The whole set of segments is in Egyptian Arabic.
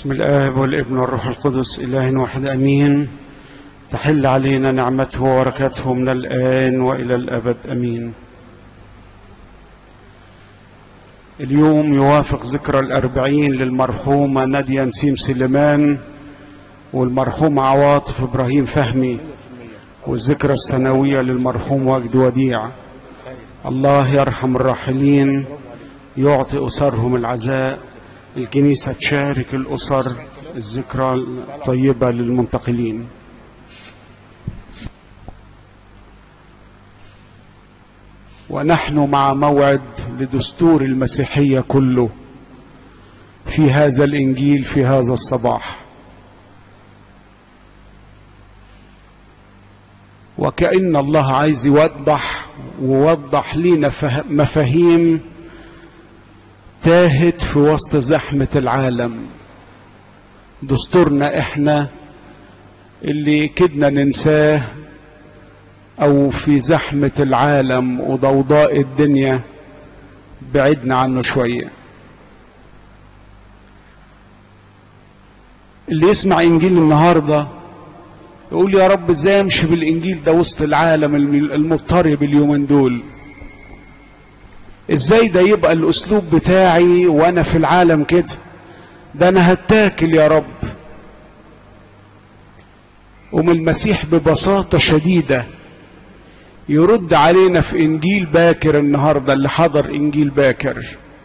بسم الآب والابن والروح القدس إله واحد أمين تحل علينا نعمته وبركاته من الآن وإلى الأبد أمين اليوم يوافق ذكرى الأربعين للمرحومة نادية نسيم سليمان والمرحوم عواطف إبراهيم فهمي والذكرى السنوية للمرحوم وجد وديع الله يرحم الراحلين يعطي أسرهم العزاء الكنيسة تشارك الأسر الذكرى الطيبة للمنتقلين ونحن مع موعد لدستور المسيحية كله في هذا الإنجيل في هذا الصباح وكأن الله عايز يوضح ووضح لنا مفاهيم تاهت في وسط زحمة العالم دستورنا احنا اللي كدنا ننساه او في زحمة العالم وضوضاء الدنيا بعدنا عنه شوية اللي يسمع انجيل النهاردة يقول يا رب ازاي امشي بالانجيل ده وسط العالم المضطرب اليومين دول ازاي ده يبقى الاسلوب بتاعي وانا في العالم كده ده انا هتاكل يا رب ومن المسيح ببساطة شديدة يرد علينا في انجيل باكر النهاردة اللي حضر انجيل باكر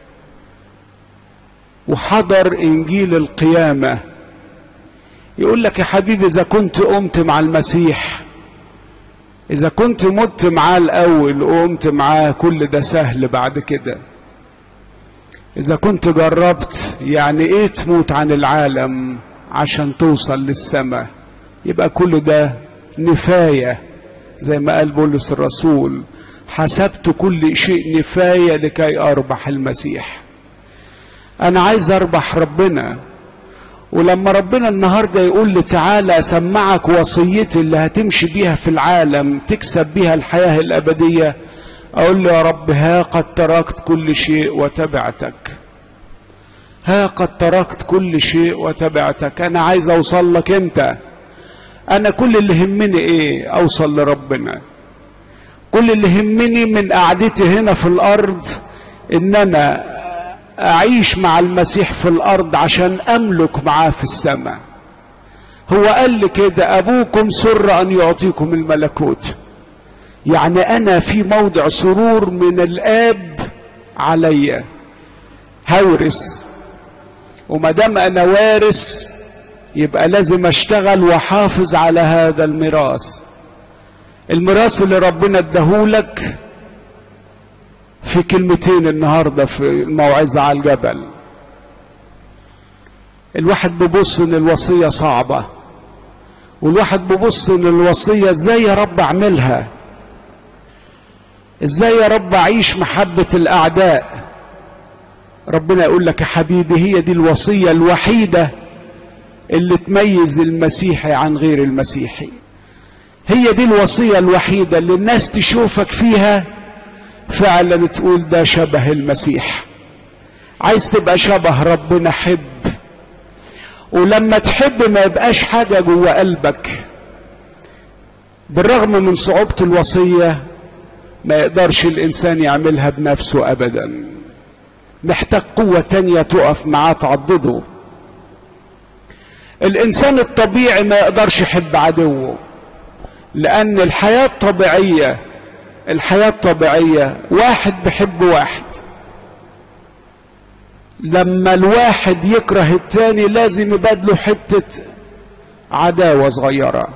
وحضر انجيل القيامة يقول لك يا حبيبي اذا كنت قمت مع المسيح إذا كنت مت معاه الأول وقمت معاه كل ده سهل بعد كده إذا كنت جربت يعني إيه تموت عن العالم عشان توصل للسماء يبقى كل ده نفاية زي ما قال بولس الرسول حسبت كل شيء نفاية لكي أربح المسيح أنا عايز أربح ربنا ولما ربنا النهارده يقول لي تعالى اسمعك وصيتي اللي هتمشي بيها في العالم تكسب بيها الحياه الابديه اقول له يا رب ها قد تركت كل شيء وتبعتك ها قد تركت كل شيء وتبعتك انا عايز اوصل لك انت انا كل اللي يهمني ايه اوصل لربنا كل اللي يهمني من قعدتي هنا في الارض ان انا أعيش مع المسيح في الأرض عشان أملك معاه في السماء هو قال لي كده أبوكم سر أن يعطيكم الملكوت يعني أنا في موضع سرور من الآب عليا هورث وما دام أنا وارث يبقى لازم أشتغل وأحافظ على هذا الميراث الميراث اللي ربنا اداهولك في كلمتين النهارده في الموعظه على الجبل الواحد بيبص ان الوصيه صعبه والواحد بيبص ان الوصيه ازاي يا رب اعملها ازاي يا رب اعيش محبه الاعداء ربنا يقول لك يا حبيبي هي دي الوصيه الوحيده اللي تميز المسيحي عن غير المسيحي هي دي الوصيه الوحيده اللي الناس تشوفك فيها فعلا تقول ده شبه المسيح عايز تبقى شبه ربنا حب ولما تحب ما يبقاش حاجة جوه قلبك بالرغم من صعوبة الوصية ما يقدرش الإنسان يعملها بنفسه أبدا محتاج قوة تانية تقف معاه تعضده الإنسان الطبيعي ما يقدرش يحب عدوه لأن الحياة الطبيعية الحياة الطبيعية واحد بحب واحد لما الواحد يكره التاني لازم يبادله حتة عداوة صغيرة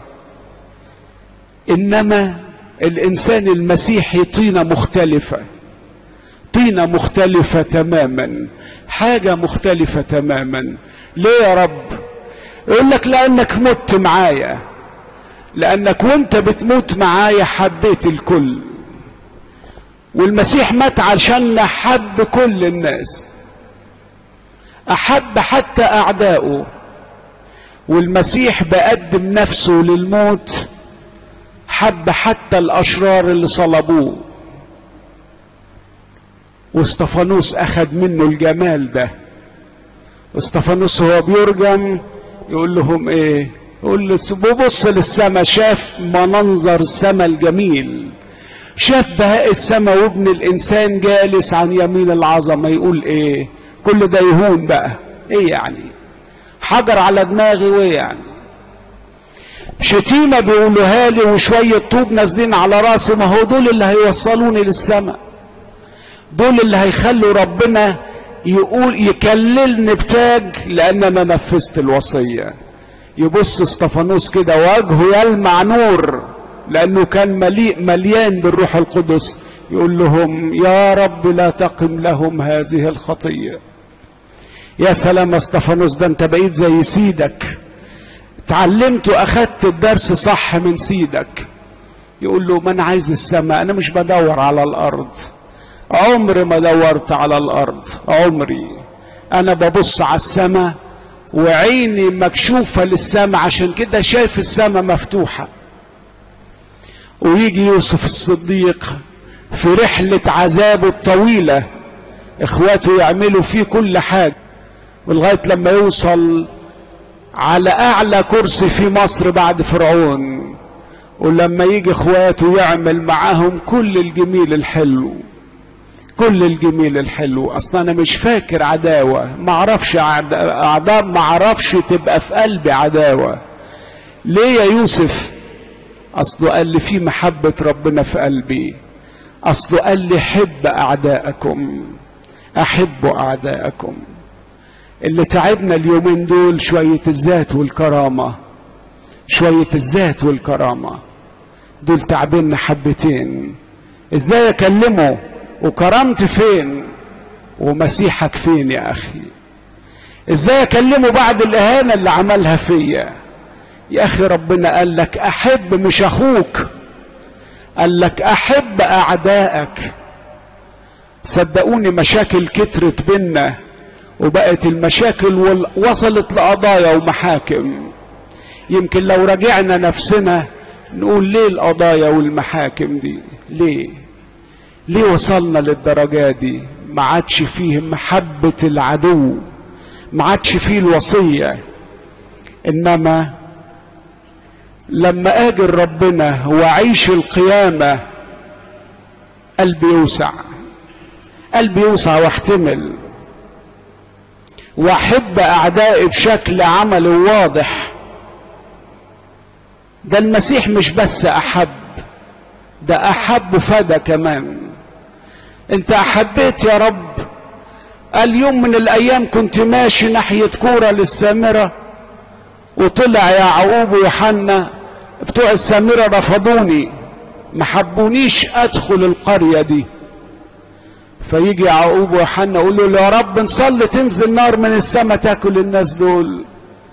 إنما الإنسان المسيحي طينة مختلفة طينة مختلفة تماما حاجة مختلفة تماما ليه يا رب يقول لك لأنك مت معايا لأنك وانت بتموت معايا حبيت الكل والمسيح مات عشان حب كل الناس احب حتى اعدائه والمسيح بقدم نفسه للموت حب حتى الاشرار اللي صلبوه واستفانوس اخذ منه الجمال ده استفانوس هو بيرجم يقول لهم ايه يقول له ببص للسماء شاف منظر السماء الجميل شاف بهاء السماء وابن الانسان جالس عن يمين العظمه يقول ايه كل ده يهون بقى ايه يعني حجر على دماغي وايه يعني شتيمه بيقولوها لي وشويه طوب نازلين على راسي ما هو دول اللي هيوصلوني للسماء دول اللي هيخلوا ربنا يقول يكللني بتاج لان انا نفذت الوصيه يبص استفانوس كده وجهه يلمع نور لانه كان مليء مليان بالروح القدس يقول لهم يا رب لا تقم لهم هذه الخطيه يا سلام استفانوس ده انت بقيت زي سيدك اتعلمت واخدت الدرس صح من سيدك يقول له ما انا عايز السماء انا مش بدور على الارض عمري ما دورت على الارض عمري انا ببص على السماء وعيني مكشوفة للسماء عشان كده شايف السماء مفتوحة ويجي يوسف الصديق في رحلة عذابه الطويلة اخواته يعملوا فيه كل حاجة ولغاية لما يوصل على اعلى كرسي في مصر بعد فرعون ولما يجي اخواته يعمل معاهم كل الجميل الحلو كل الجميل الحلو اصلا انا مش فاكر عداوه ما اعرفش اعداء ما اعرفش تبقى في قلبي عداوه ليه يا يوسف اصله قال لي في محبه ربنا في قلبي اصله قال لي حب اعداءكم احبوا اعداءكم اللي تعبنا اليومين دول شويه الذات والكرامه شويه الذات والكرامه دول تعبنا حبتين ازاي اكلمه وكرامتي فين ومسيحك فين يا اخي ازاي اكلمه بعد الاهانه اللي عملها فيا يا اخي ربنا قال لك احب مش اخوك قال لك احب اعدائك صدقوني مشاكل كترت بينا وبقت المشاكل وصلت لقضايا ومحاكم يمكن لو رجعنا نفسنا نقول ليه القضايا والمحاكم دي ليه ليه وصلنا للدرجة دي ما عادش فيه محبة العدو ما عادش فيه الوصية إنما لما أجل ربنا وأعيش القيامة قلبي يوسع قلبي يوسع واحتمل واحب اعدائي بشكل عملي واضح ده المسيح مش بس احب ده احب فدا كمان انت احبيت يا رب اليوم من الايام كنت ماشي ناحية كورة للسامرة وطلع يعقوب ويوحنا بتوع السامرة رفضوني ما حبونيش ادخل القرية دي فيجي يعقوب ويوحنا يقول له يا رب نصلي تنزل نار من السماء تاكل الناس دول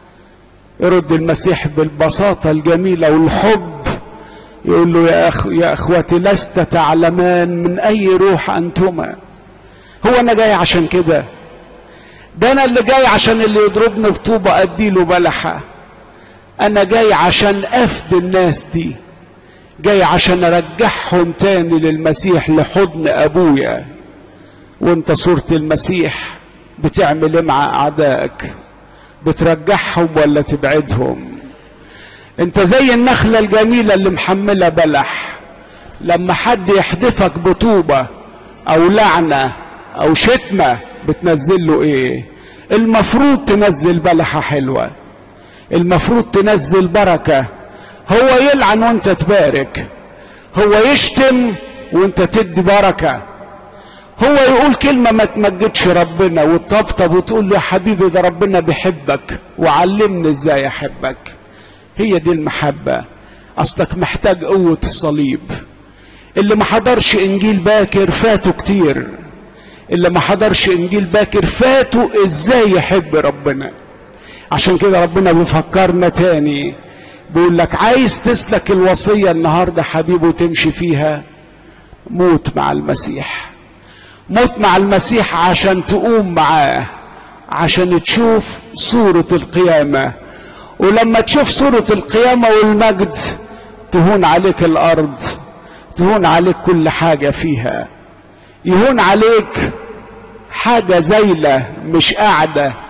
يرد المسيح بالبساطة الجميلة والحب يقول له يا أخ يا اخوتي لست تعلمان من اي روح انتما هو انا جاي عشان كده ده انا اللي جاي عشان اللي يضربني بطوبة اديله بلحة انا جاي عشان افدي الناس دي جاي عشان ارجعهم تاني للمسيح لحضن ابويا وانت صورة المسيح بتعمل ايه مع اعدائك بترجعهم ولا تبعدهم انت زي النخلة الجميلة اللي محملة بلح لما حد يحدفك بطوبة او لعنة او شتمة بتنزل له ايه المفروض تنزل بلحة حلوة المفروض تنزل بركة هو يلعن وانت تبارك هو يشتم وانت تدي بركة هو يقول كلمة ما تمجدش ربنا وتطبطب وتقول له يا حبيبي ده ربنا بيحبك وعلمني ازاي احبك هي دي المحبة اصلك محتاج قوة الصليب اللي ما حضرش انجيل باكر فاتوا كتير اللي ما حضرش انجيل باكر فاتوا ازاي يحب ربنا عشان كده ربنا بيفكرنا تاني بيقول لك عايز تسلك الوصية النهاردة حبيبي وتمشي فيها موت مع المسيح موت مع المسيح عشان تقوم معاه عشان تشوف صورة القيامة ولما تشوف صورة القيامة والمجد تهون عليك الأرض تهون عليك كل حاجة فيها يهون عليك حاجة زيلة مش قاعدة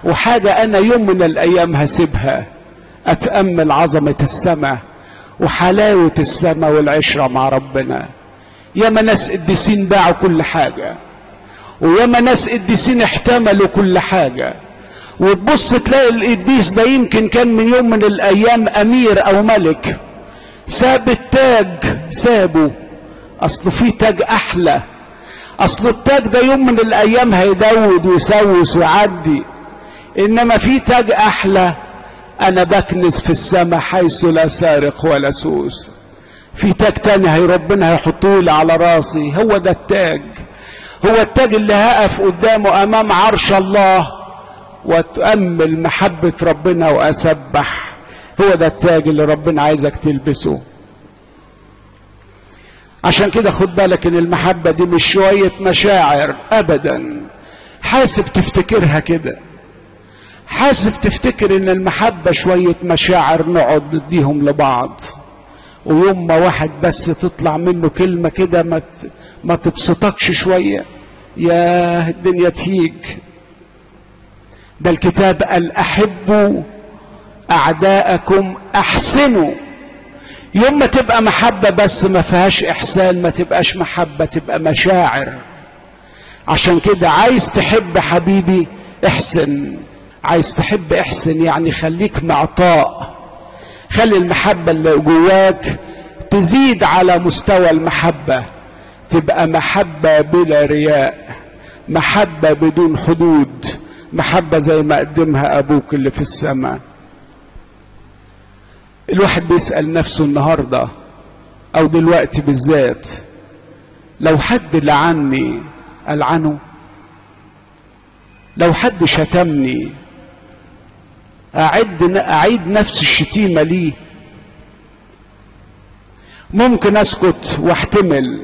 وحاجة أنا يوم من الأيام هسيبها أتأمل عظمة السماء وحلاوة السماء والعشرة مع ربنا ياما ناس قديسين باعوا كل حاجة وياما ناس قديسين احتملوا كل حاجة وتبص تلاقي القديس ده يمكن كان من يوم من الأيام أمير أو ملك ساب التاج سابه أصله في تاج أحلى أصل التاج ده يوم من الأيام هيدود ويسوس ويعدي إنما في تاج أحلى أنا بكنس في السماء حيث لا سارق ولا سوس في تاج تاني هي ربنا هيحطه لي على راسي هو ده التاج هو التاج اللي هقف قدامه أمام عرش الله وتأمل محبة ربنا وأسبح هو ده التاج اللي ربنا عايزك تلبسه عشان كده خد بالك ان المحبة دي مش شوية مشاعر ابدا حاسب تفتكرها كده حاسب تفتكر ان المحبة شوية مشاعر نقعد نديهم لبعض ويوم ما واحد بس تطلع منه كلمة كده ما ما تبسطكش شوية يا الدنيا تهيج ده الكتاب قال احبوا اعداءكم احسنوا يوم ما تبقى محبة بس ما فيهاش إحسان ما تبقاش محبة تبقى مشاعر عشان كده عايز تحب حبيبي احسن عايز تحب احسن يعني خليك معطاء خلي المحبة اللي جواك تزيد على مستوى المحبة تبقى محبة بلا رياء محبة بدون حدود محبة زي ما قدمها أبوك اللي في السماء الواحد بيسأل نفسه النهاردة أو دلوقتي بالذات لو حد لعني ألعنه لو حد شتمني أعد أعيد نفس الشتيمة ليه ممكن أسكت واحتمل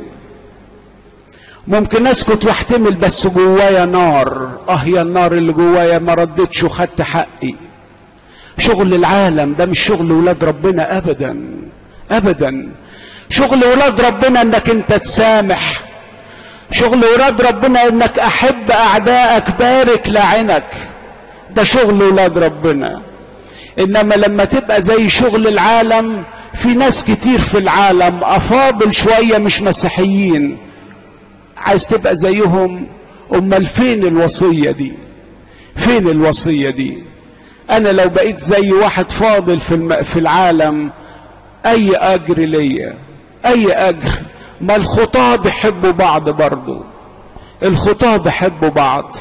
ممكن أسكت واحتمل بس جوايا نار أه يا النار اللي جوايا ما ردتش وخدت حقي شغل العالم ده مش شغل ولاد ربنا ابدا ابدا شغل ولاد ربنا انك انت تسامح شغل ولاد ربنا انك احب اعدائك بارك لعنك ده شغل ولاد ربنا انما لما تبقى زي شغل العالم في ناس كتير في العالم افاضل شويه مش مسيحيين عايز تبقى زيهم امال فين الوصيه دي فين الوصيه دي انا لو بقيت زي واحد فاضل في الم... في العالم اي اجر ليا اي اجر ما الخطاه بيحبوا بعض برضو الخطاه بيحبوا بعض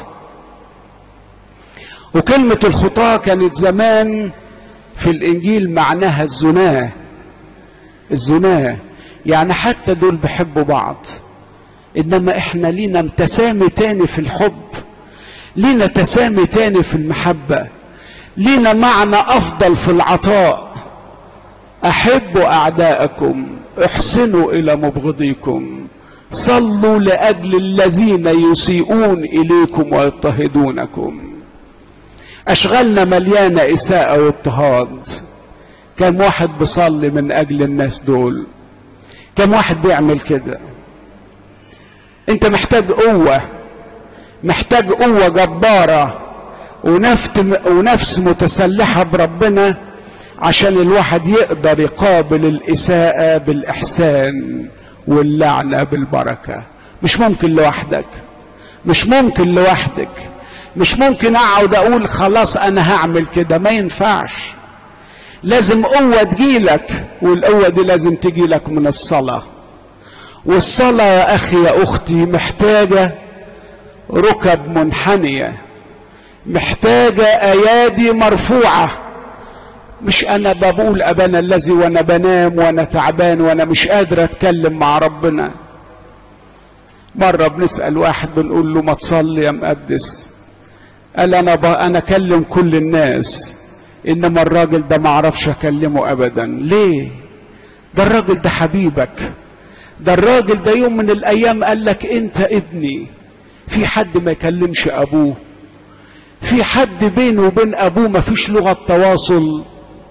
وكلمة الخطاة كانت زمان في الإنجيل معناها الزناة الزناة يعني حتى دول بيحبوا بعض إنما إحنا لينا تسامي تاني في الحب لينا تسامي تاني في المحبة لينا معنى افضل في العطاء احبوا اعداءكم احسنوا الى مبغضيكم صلوا لاجل الذين يسيئون اليكم ويضطهدونكم اشغالنا مليانه اساءه واضطهاد كم واحد بيصلي من اجل الناس دول كم واحد بيعمل كده انت محتاج قوه محتاج قوه جباره ونفس متسلحة بربنا عشان الواحد يقدر يقابل الإساءة بالإحسان واللعنة بالبركة مش ممكن لوحدك مش ممكن لوحدك مش ممكن اقعد اقول خلاص انا هعمل كده ما ينفعش لازم قوة تجيلك والقوة دي لازم تجيلك من الصلاة والصلاة يا اخي يا اختي محتاجة ركب منحنيه محتاجة أيادي مرفوعة مش أنا بقول أبانا الذي وأنا بنام وأنا تعبان وأنا مش قادر أتكلم مع ربنا مرة بنسأل واحد بنقول له ما تصلي يا مقدس قال أنا ب... أنا أكلم كل الناس إنما الراجل ده ما أعرفش أكلمه أبدا ليه؟ ده الراجل ده حبيبك ده الراجل ده يوم من الأيام قال لك أنت ابني في حد ما يكلمش أبوه في حد بينه وبين ابوه ما فيش لغه تواصل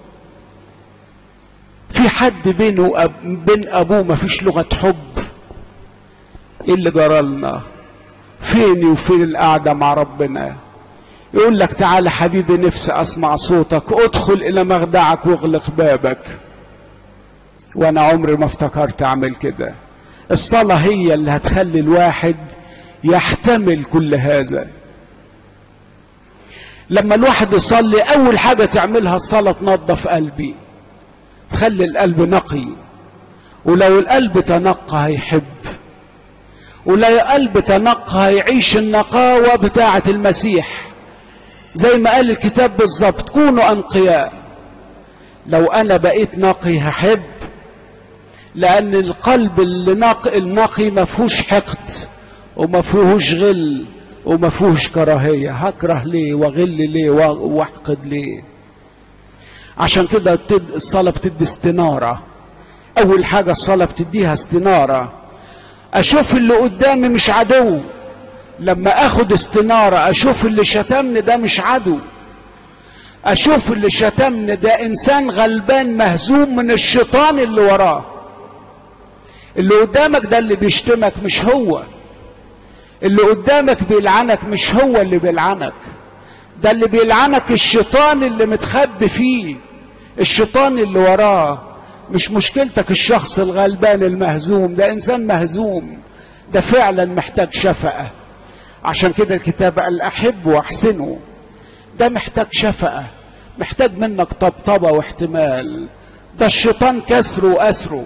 في حد بينه وبين ابوه ما فيش لغه حب ايه اللي جرى لنا فين وفين القعده مع ربنا يقول لك تعالى حبيبي نفسي اسمع صوتك ادخل الى مخدعك واغلق بابك وانا عمري ما افتكرت اعمل كده الصلاة هي اللي هتخلي الواحد يحتمل كل هذا لما الواحد يصلي اول حاجة تعملها الصلاة تنظف قلبي تخلي القلب نقي ولو القلب تنقى هيحب ولو القلب تنقى هيعيش النقاوة بتاعة المسيح زي ما قال الكتاب بالظبط كونوا أنقياء لو أنا بقيت نقي هحب لأن القلب اللي نقي النقي ما فيهوش حقد وما فيهوش غل وما فيهوش كراهية هكره ليه وغل ليه واحقد ليه عشان كده الصلاة بتدي استنارة أول حاجة الصلاة بتديها استنارة أشوف اللي قدامي مش عدو لما أخد استنارة أشوف اللي شتمني ده مش عدو أشوف اللي شتمني ده إنسان غلبان مهزوم من الشيطان اللي وراه اللي قدامك ده اللي بيشتمك مش هو اللي قدامك بيلعنك مش هو اللي بيلعنك ده اللي بيلعنك الشيطان اللي متخبي فيه الشيطان اللي وراه مش مشكلتك الشخص الغلبان المهزوم ده انسان مهزوم ده فعلا محتاج شفقة عشان كده الكتاب قال احب واحسنه ده محتاج شفقة محتاج منك طبطبة واحتمال ده الشيطان كسره وأسره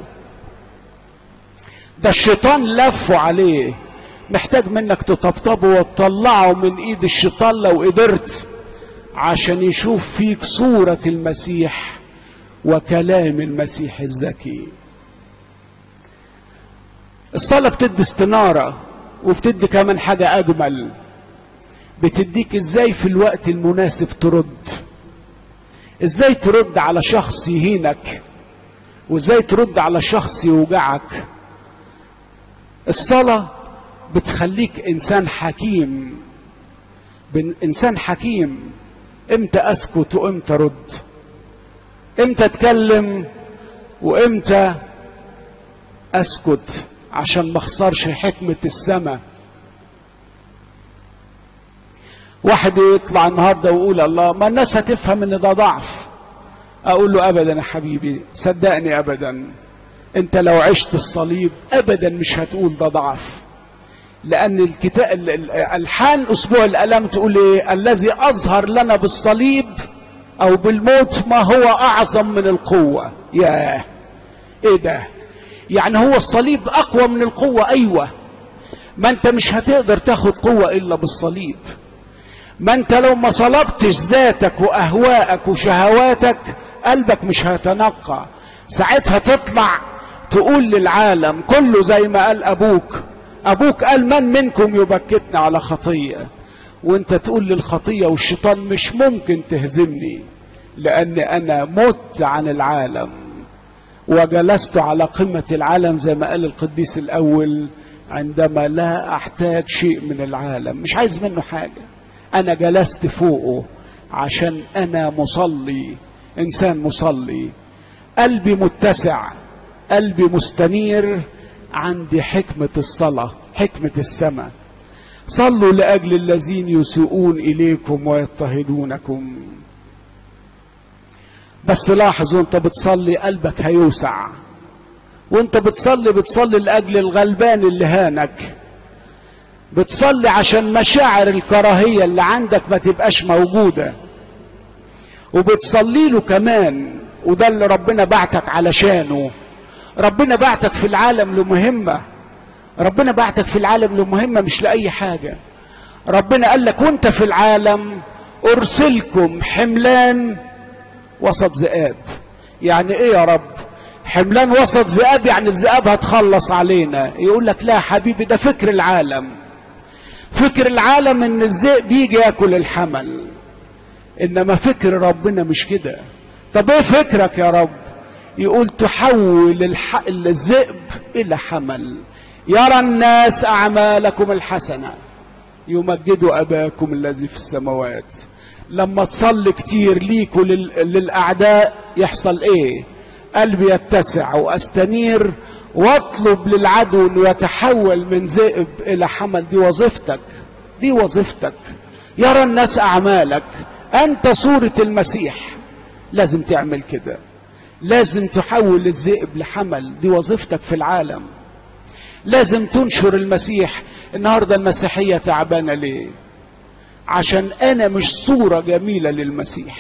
ده الشيطان لفه عليه محتاج منك تطبطبه وتطلعه من ايد الشيطان لو قدرت عشان يشوف فيك صورة المسيح وكلام المسيح الذكي الصلاة بتدي استنارة وبتدي كمان حاجة أجمل بتديك ازاي في الوقت المناسب ترد ازاي ترد على شخص يهينك وازاي ترد على شخص يوجعك الصلاة بتخليك انسان حكيم انسان حكيم امتى اسكت وامتى رد امتى اتكلم وامتى اسكت عشان ما اخسرش حكمة السماء واحد يطلع النهارده ويقول الله ما الناس هتفهم ان ده ضعف اقول له ابدا يا حبيبي صدقني ابدا انت لو عشت الصليب ابدا مش هتقول ده ضعف لان الكتاب الحان اسبوع الالام تقول ايه الذي اظهر لنا بالصليب او بالموت ما هو اعظم من القوه ياه ايه ده يعني هو الصليب اقوى من القوه ايوه ما انت مش هتقدر تاخد قوه الا بالصليب ما انت لو ما صلبتش ذاتك واهواءك وشهواتك قلبك مش هيتنقى ساعتها تطلع تقول للعالم كله زي ما قال ابوك ابوك قال من منكم يبكتني على خطيه وانت تقول للخطيه والشيطان مش ممكن تهزمني لان انا مت عن العالم وجلست على قمه العالم زي ما قال القديس الاول عندما لا احتاج شيء من العالم مش عايز منه حاجه انا جلست فوقه عشان انا مصلي انسان مصلي قلبي متسع قلبي مستنير عندي حكمة الصلاة حكمة السماء صلوا لأجل الذين يسيئون إليكم ويضطهدونكم بس لاحظ وانت بتصلي قلبك هيوسع وانت بتصلي بتصلي لأجل الغلبان اللي هانك بتصلي عشان مشاعر الكراهية اللي عندك ما تبقاش موجودة وبتصلي له كمان وده اللي ربنا بعتك علشانه ربنا بعتك في العالم لمهمة ربنا بعتك في العالم لمهمة مش لأي حاجة ربنا قال لك وانت في العالم أرسلكم حملان وسط ذئاب يعني ايه يا رب حملان وسط ذئاب يعني الذئاب هتخلص علينا يقول لك لا حبيبي ده فكر العالم فكر العالم ان الذئب يجي ياكل الحمل انما فكر ربنا مش كده طب ايه فكرك يا رب يقول تحول الح... الذئب الى حمل يرى الناس اعمالكم الحسنه يمجدوا اباكم الذي في السماوات لما تصلي كتير ليك ولل... للاعداء يحصل ايه قلبي يتسع واستنير واطلب للعدو انه يتحول من ذئب الى حمل دي وظيفتك دي وظيفتك يرى الناس اعمالك انت صورة المسيح لازم تعمل كده لازم تحول الذئب لحمل دي وظيفتك في العالم لازم تنشر المسيح النهاردة المسيحية تعبانة ليه عشان انا مش صورة جميلة للمسيح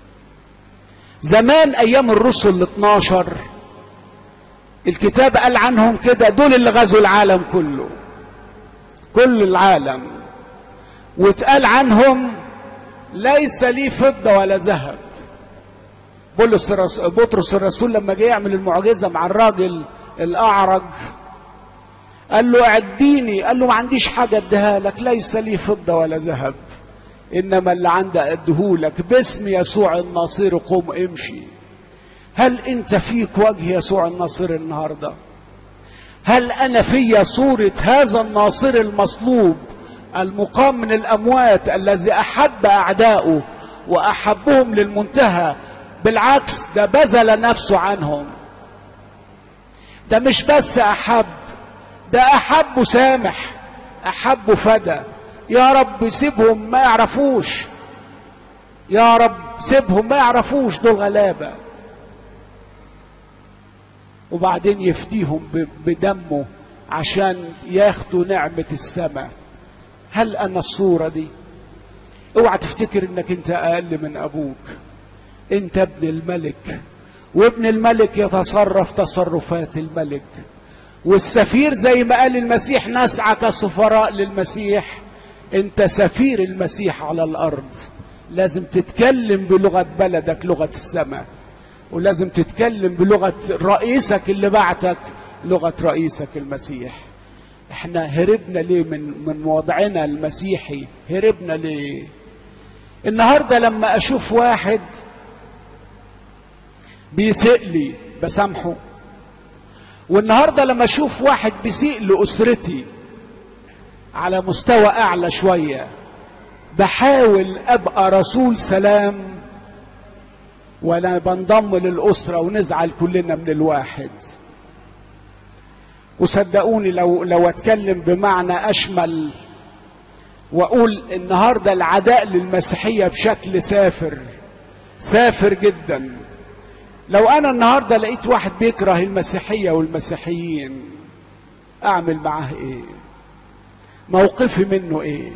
زمان ايام الرسل ال 12 الكتاب قال عنهم كده دول اللي غزوا العالم كله كل العالم واتقال عنهم ليس لي فضة ولا ذهب بولس الرسول بطرس الرسول لما جه يعمل المعجزة مع الراجل الأعرج قال له اديني قال له ما عنديش حاجة اديها لك ليس لي فضة ولا ذهب إنما اللي عندي أديهولك باسم يسوع الناصر قم امشي هل أنت فيك وجه يسوع الناصر النهارده؟ هل أنا في صورة هذا الناصر المصلوب المقام من الأموات الذي أحب أعداؤه وأحبهم للمنتهى بالعكس ده بذل نفسه عنهم ده مش بس أحب ده أحب سامح أحب فدى يا رب سيبهم ما يعرفوش يا رب سيبهم ما يعرفوش دول غلابه وبعدين يفديهم بدمه عشان ياخدوا نعمة السماء هل أنا الصورة دي اوعى تفتكر انك انت اقل من ابوك انت ابن الملك وابن الملك يتصرف تصرفات الملك والسفير زي ما قال المسيح نسعى كسفراء للمسيح انت سفير المسيح على الارض لازم تتكلم بلغة بلدك لغة السماء ولازم تتكلم بلغة رئيسك اللي بعتك لغة رئيسك المسيح احنا هربنا ليه من من وضعنا المسيحي هربنا ليه النهارده لما اشوف واحد بيسيء لي بسامحه والنهارده لما اشوف واحد بيسيء لاسرتي على مستوى اعلى شويه بحاول ابقى رسول سلام ولا بنضم للأسرة ونزعل كلنا من الواحد وصدقوني لو لو اتكلم بمعنى اشمل واقول النهارده العداء للمسيحيه بشكل سافر سافر جدا لو انا النهارده لقيت واحد بيكره المسيحيه والمسيحيين اعمل معاه ايه موقفي منه ايه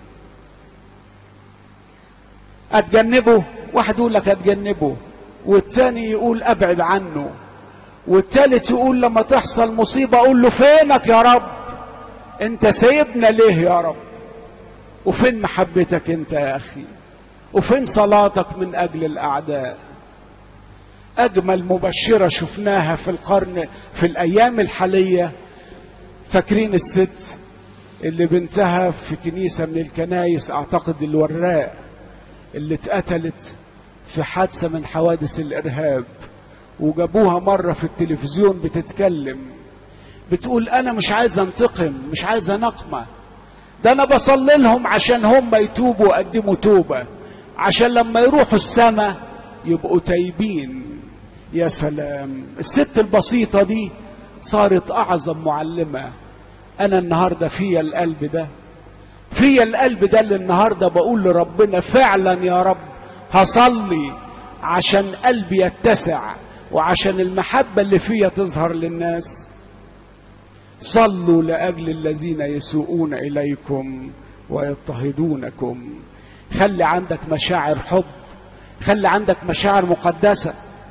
اتجنبه واحد يقول لك اتجنبه والتاني يقول ابعد عنه والتالت يقول لما تحصل مصيبة اقول له فينك يا رب انت سايبنا ليه يا رب وفين محبتك انت يا اخي وفين صلاتك من اجل الاعداء اجمل مبشرة شفناها في القرن في الايام الحالية فاكرين الست اللي بنتها في كنيسة من الكنايس اعتقد الوراق اللي اتقتلت في حادثة من حوادث الإرهاب وجابوها مرة في التلفزيون بتتكلم بتقول أنا مش عايز أنتقم مش عايز نقمة ده أنا بصلي لهم عشان هم يتوبوا ويقدموا توبة عشان لما يروحوا السماء يبقوا تايبين يا سلام الست البسيطة دي صارت أعظم معلمة أنا النهاردة فيا القلب ده فيا القلب ده اللي النهارده بقول لربنا فعلا يا رب هصلي عشان قلبي يتسع وعشان المحبه اللي فيا تظهر للناس صلوا لاجل الذين يسوءون اليكم ويضطهدونكم خلي عندك مشاعر حب خلي عندك مشاعر مقدسه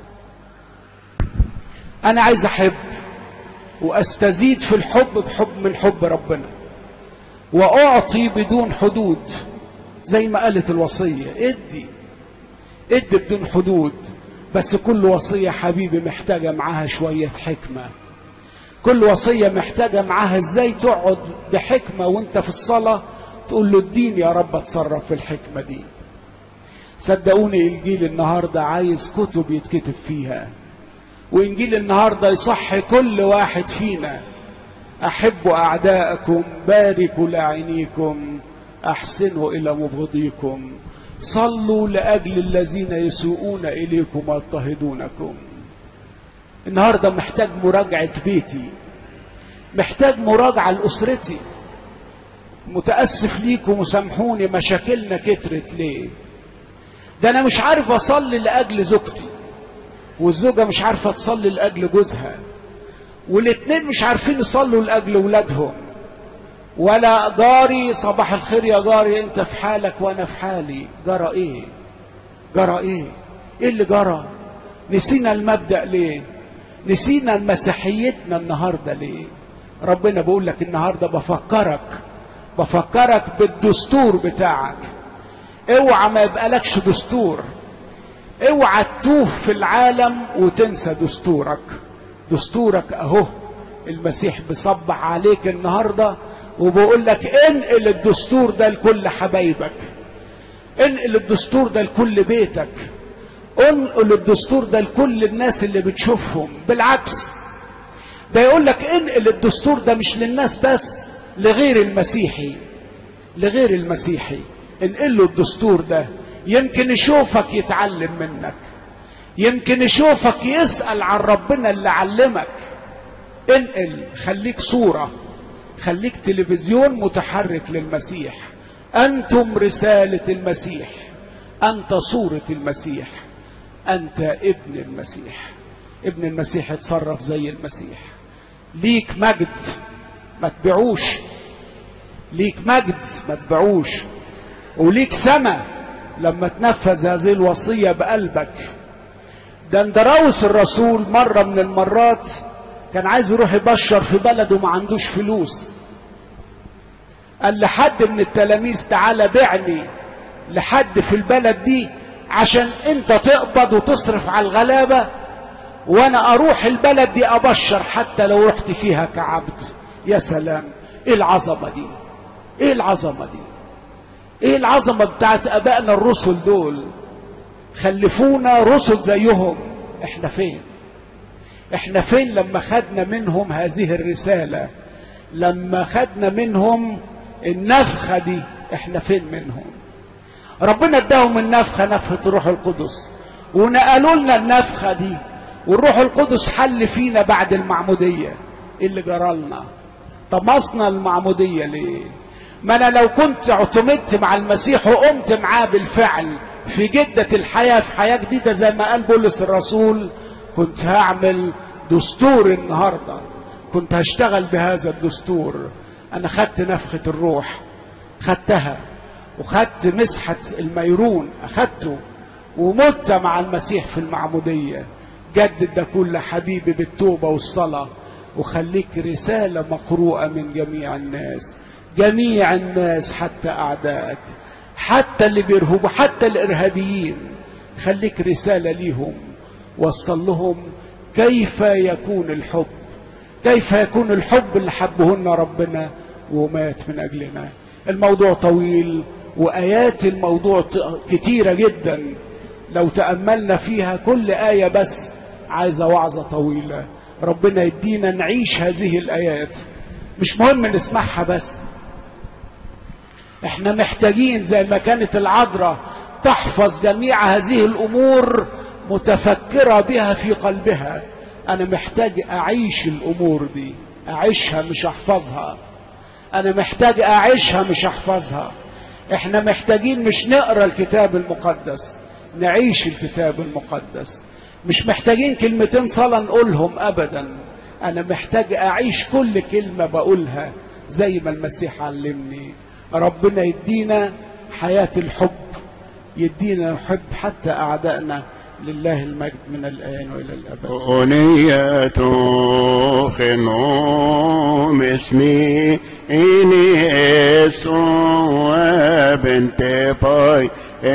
انا عايز احب واستزيد في الحب بحب من حب ربنا واعطي بدون حدود زي ما قالت الوصيه ادي ادي بدون حدود بس كل وصيه حبيبي محتاجه معاها شويه حكمه كل وصيه محتاجه معاها ازاي تقعد بحكمه وانت في الصلاه تقول له اديني يا رب اتصرف في الحكمه دي صدقوني الجيل النهارده عايز كتب يتكتب فيها وانجيل النهارده يصح كل واحد فينا احبوا اعداءكم باركوا لاعينيكم احسنوا الى مبغضيكم صلوا لاجل الذين يسوءون اليكم ويضطهدونكم النهارده محتاج مراجعه بيتي محتاج مراجعه لاسرتي متاسف ليكم وسامحوني مشاكلنا كترت ليه ده انا مش عارف اصلي لاجل زوجتي والزوجه مش عارفه تصلي لاجل جوزها والاتنين مش عارفين يصلوا لاجل ولادهم ولا جاري صباح الخير يا جاري انت في حالك وانا في حالي جرى ايه جرى ايه ايه اللي جرى نسينا المبدا ليه نسينا مسيحيتنا النهارده ليه ربنا بيقول لك النهارده بفكرك بفكرك بالدستور بتاعك اوعى ما يبقالكش دستور اوعى تتوه في العالم وتنسى دستورك دستورك اهو المسيح بيصبح عليك النهارده وبقول لك انقل الدستور ده لكل حبايبك انقل الدستور ده لكل بيتك انقل الدستور ده لكل الناس اللي بتشوفهم بالعكس ده يقول لك انقل الدستور ده مش للناس بس لغير المسيحي لغير المسيحي انقل له الدستور ده يمكن يشوفك يتعلم منك يمكن يشوفك يسأل عن ربنا اللي علمك انقل خليك صورة خليك تلفزيون متحرك للمسيح أنتم رسالة المسيح أنت صورة المسيح أنت ابن المسيح ابن المسيح اتصرف زي المسيح ليك مجد ما تبيعوش ليك مجد ما تبيعوش وليك سما لما تنفذ هذه الوصية بقلبك ده اندراوس الرسول مرة من المرات كان عايز يروح يبشر في بلده ما عندوش فلوس قال لحد من التلاميذ تعالى بعني لحد في البلد دي عشان انت تقبض وتصرف على الغلابة وانا اروح البلد دي ابشر حتى لو رحت فيها كعبد يا سلام ايه العظمة دي ايه العظمة دي ايه العظمة بتاعت ابائنا الرسل دول خلفونا رسل زيهم احنا فين احنا فين لما خدنا منهم هذه الرسالة لما خدنا منهم النفخة دي احنا فين منهم ربنا اداهم النفخة نفخة الروح القدس ونقلوا لنا النفخة دي والروح القدس حل فينا بعد المعمودية إيه اللي جرالنا طمسنا المعمودية ليه ما انا لو كنت اعتمدت مع المسيح وقمت معاه بالفعل في جدة الحياة في حياة جديدة زي ما قال بولس الرسول كنت هعمل دستور النهاردة كنت هشتغل بهذا الدستور انا خدت نفخة الروح خدتها وخدت مسحة الميرون اخدته ومت مع المسيح في المعمودية جدد ده كل حبيبي بالتوبة والصلاة وخليك رسالة مقروءة من جميع الناس جميع الناس حتى أعدائك حتى اللي بيرهبوا حتى الإرهابيين خليك رسالة ليهم وصل لهم كيف يكون الحب كيف يكون الحب اللي حبه لنا ربنا ومات من أجلنا الموضوع طويل وآيات الموضوع كتيرة جدا لو تأملنا فيها كل آية بس عايزة وعظة طويلة ربنا يدينا نعيش هذه الآيات مش مهم نسمعها بس احنا محتاجين زي ما كانت العذراء تحفظ جميع هذه الامور متفكره بها في قلبها انا محتاج اعيش الامور دي اعيشها مش احفظها انا محتاج اعيشها مش احفظها احنا محتاجين مش نقرا الكتاب المقدس نعيش الكتاب المقدس مش محتاجين كلمتين صلاه نقولهم ابدا انا محتاج اعيش كل كلمه بقولها زي ما المسيح علمني ربنا يدينا حياة الحب يدينا الحب حتى أعدائنا لله المجد من الآن وإلى الأبد أنية خنوم اسمي إني إسوى بنت باي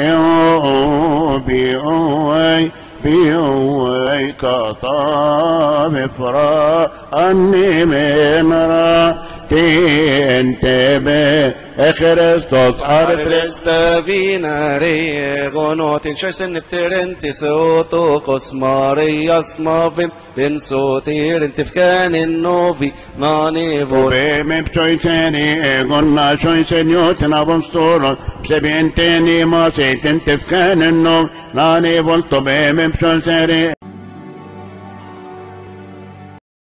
بأوي بأوي كطاب فرا أني من راتي انتبه Kristus Arpresta vinare gonotin sjösen nepterenti sotukos Marias mavim den sotirin tifkanin novi nani vor Beme psoiseni gonna soisen joten avon storon Psebienteni ma seiten tefkanen nov Nani volto beme psoiseni